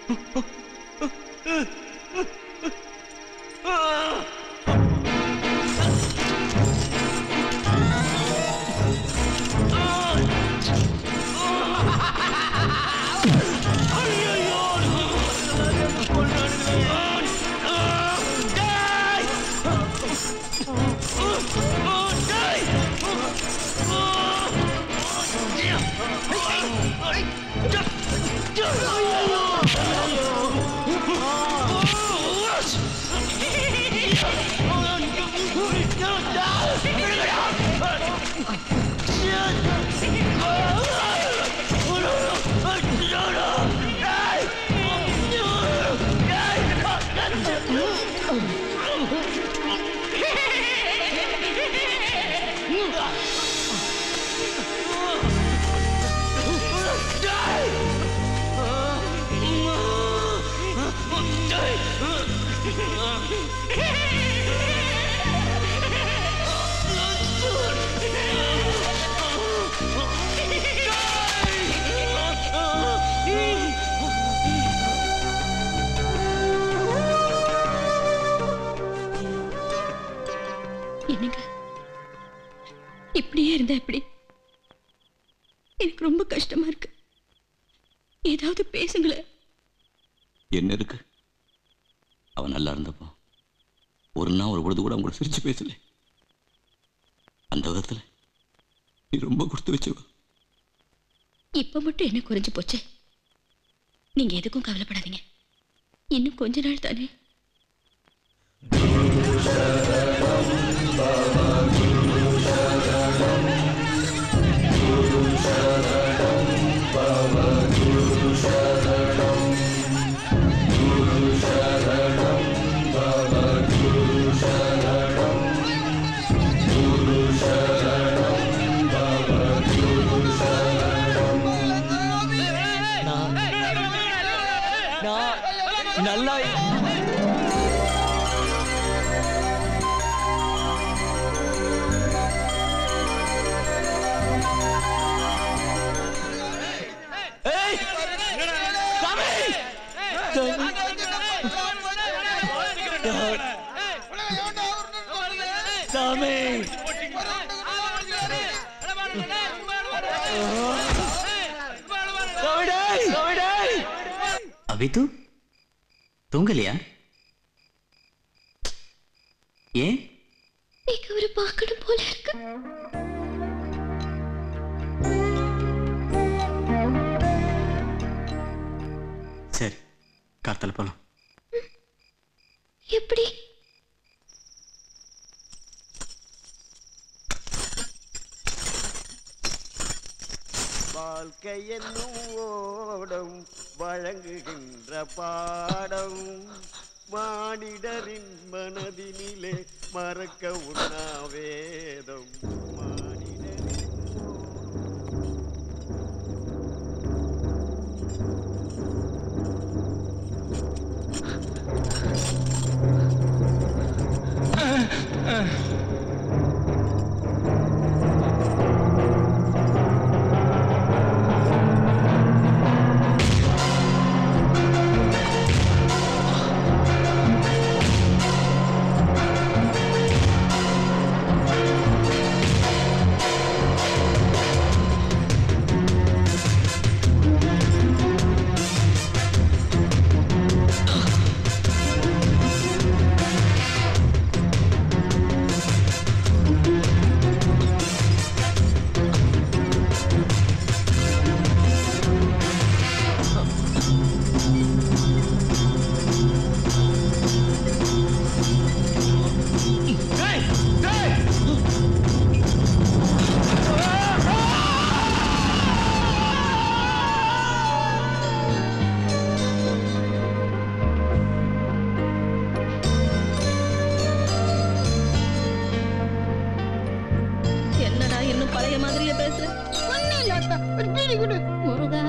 என்னங்க இப்படியே இருந்தா எப்படி எனக்கு ரொம்ப கஷ்டமா இருக்கு ஏதாவது பேசுங்களேன் என்ன இருக்கு அவன் நல்லா இருந்தப்போ ஒரு நாள் ஒரு பொழுது கூட அவங்க சிரிச்சு பேசல அந்த விதத்துல நீ ரொம்ப கொடுத்து வச்சவ இப்ப மட்டும் என்ன குறைஞ்சு போச்சு நீங்க எதுக்கும் கவலைப்படாதீங்க இன்னும் கொஞ்ச நாள் தானே நான் நல்லா ஏய் சாமி சாமி கவிடாய் கவிடாய் அபி தூ தூங்கலையா ஏன் நீங்க ஒரு பார்க்கணும் போல இருக்கு சரி கார்த்தால போலாம் எப்படி வாழ்க்கை என்னும் ஓடம் வழங்குகின்ற பாடம் மானிடரின் மனதினிலே மறக்க உண்ணா வேதம் என்னடா இன்னும் பழைய மாதிரியே பேசுற முருகா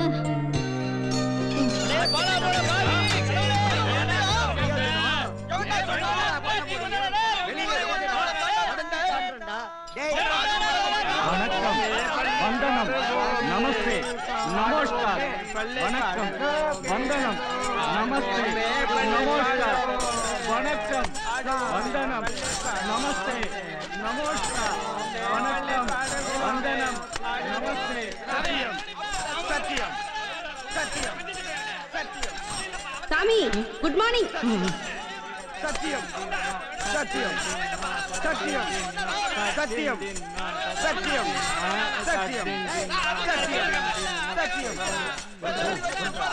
வணக்கம் வந்தனம் நமஸ்தே நமஸ்கார் வணக்கம் வந்தனம் நமஸ்தே நமஸ்கார் வணக்கம் வந்தனம் நமஸ்தே நமஸ்கார் வணக்கம் வந்தனம் நமஸ்தே சத்தியம் சத்தியம் சத்தியம் சத்தியம் சாமி குட் மார்னிங் சத்தியம் சத்தியம் சத்தியம் சத்தியம் சத்தியம் சத்தியம் சத்தியம் சத்தியம்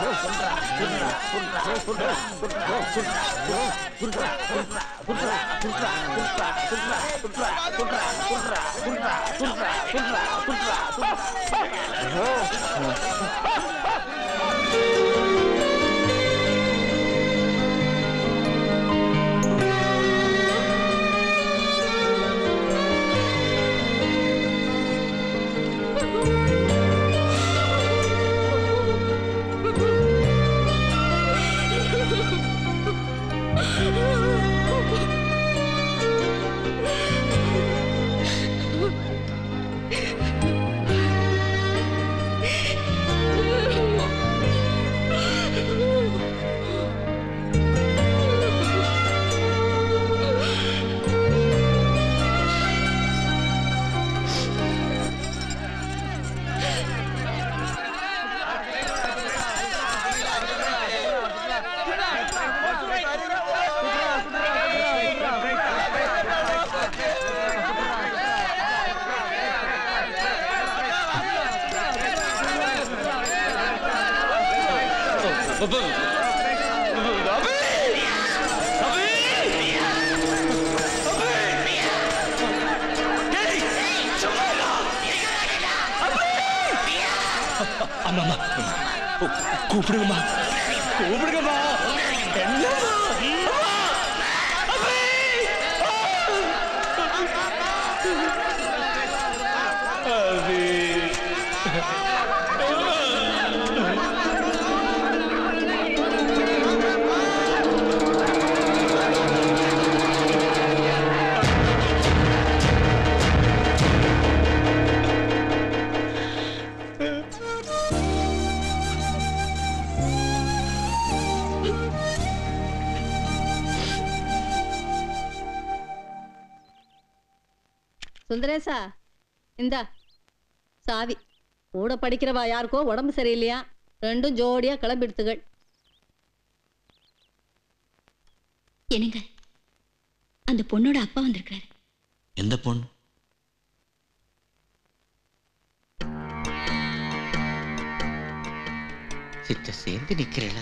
அம்மா அம்மா கூ- கூப்பிடுங்கம்மா கூப்பிடுங்கம்மா என்னம்மா அம்மா! அபி! அபி! சுந்தரேசா இந்தா சாவி கூட படிக்கிறவா யாருக்கோ உடம்பு சரியில்லையா ரெண்டும் ஜோடியா கிளம்பிடுத்துகள் என்னங்க அந்த பொண்ணோட அப்பா வந்திருக்காரு எந்த பொண்ணு சித்த சேர்ந்து நிக்கிறேளா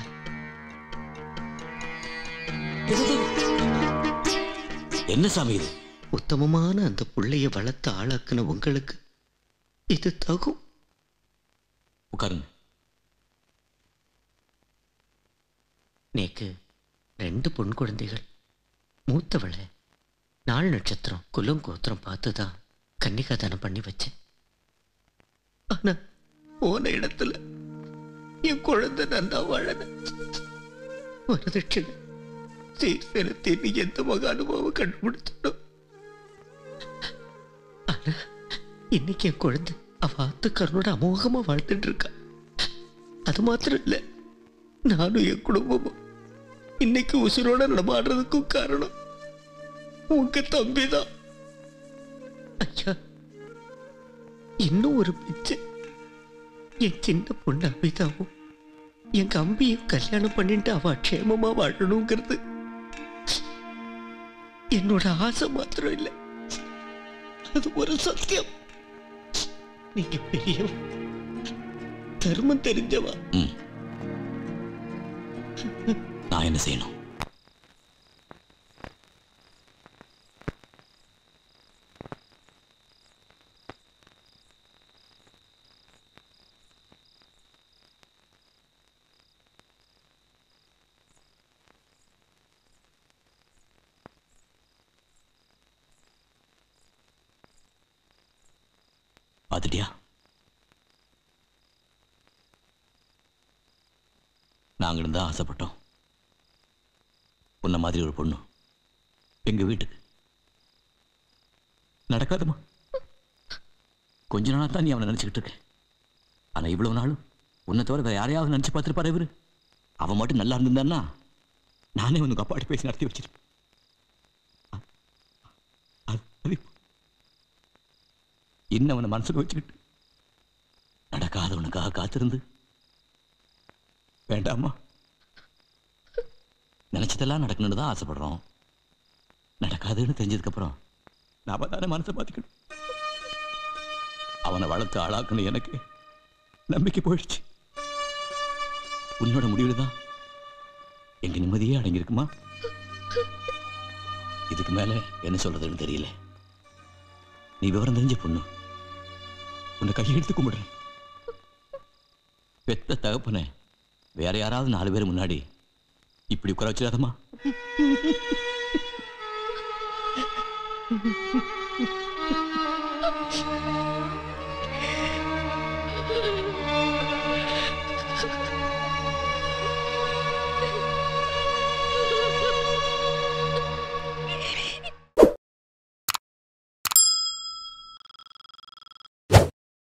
என்ன சாமி இது உத்தமமான அந்த புள்ளைய வளர்த்து ஆளாக்குன உங்களுக்கு இது தகும் உட்காருங்க நேக்கு ரெண்டு பொன் குழந்தைகள் மூத்தவளை நாள் நட்சத்திரம் குலம் கோத்திரம் பார்த்து தான் கன்னிகாதானம் பண்ணி வச்சேன் ஆனா போன இடத்துல என் குழந்தை நன்னா வாழன வரதட்சணை சீர் செலுத்தி எந்த மக அனுபவம் கண்டுபிடிச்சோம் ஆனா இன்னைக்கு என் குழந்தை அவ ஆத்துக்காரனோட அமோகமா வாழ்ந்துட்டு இருக்கா அது மாத்திரம் இல்ல நானும் என் குடும்பமும் இன்னைக்கு உசுரோட நடமாடுறதுக்கும் காரணம் உங்க தம்பிதான் ஐயா இன்னும் ஒரு பிச்சை என் சின்ன பொண்ணு அபிதாவும் என் அம்பியும் கல்யாணம் பண்ணிட்டு அவ க்ஷேமமா வாழணுங்கிறது என்னோட ஆசை மாத்திரம் இல்லை அது ஒரு சத்தியம் நீங்க பெரியவ தர்மம் தெரிஞ்சவா ம் நான் என்ன செய்யணும் பார்த்துட்டியா நாங்களும் தான் ஆசைப்பட்டோம் உன்ன மாதிரி ஒரு பொண்ணு எங்க வீட்டுக்கு நடக்காதுமா கொஞ்ச நாளா தான் நீ அவனை நினைச்சுக்கிட்டு இருக்க ஆனா இவ்வளவு நாளும் உன்னை தவிர வேற யாரையாவது நினைச்சு பார்த்துருப்பாரு இவரு அவன் மட்டும் நல்லா இருந்திருந்தான்னா நானே உனக்கு அப்பாட்டி பேசி நடத்தி வச்சிருப்பேன் அ- அது- அது இப்போ இன்னும் அவனை மனசுல வச்சுக்கிட்டு நடக்காதவனுக்காக காத்திருந்து வேண்டாமா நினைச்சதெல்லாம் நடக்கணும்னு தான் ஆசைப்படுறோம் நடக்காதுன்னு தெரிஞ்சதுக்கு அப்புறம் நாம தானே மனசை மாத்திக்கணும் அவனை வளர்த்து ஆளாக்குன எனக்கு நம்பிக்கை போயிடுச்சு உன்னோட முடிவுல தான் எங்க நிம்மதியே அடங்கியிருக்குமா இதுக்கு மேல என்ன சொல்றதுன்னு தெரியல நீ விவரம் தெரிஞ்ச பொண்ணு உன்னை கையெடுத்து கும்பிடுறேன் பெத்த தகப்பனை வேற யாராவது நாலு பேர் முன்னாடி இப்படி உட்கார வச்சிடாதம்மா ஆ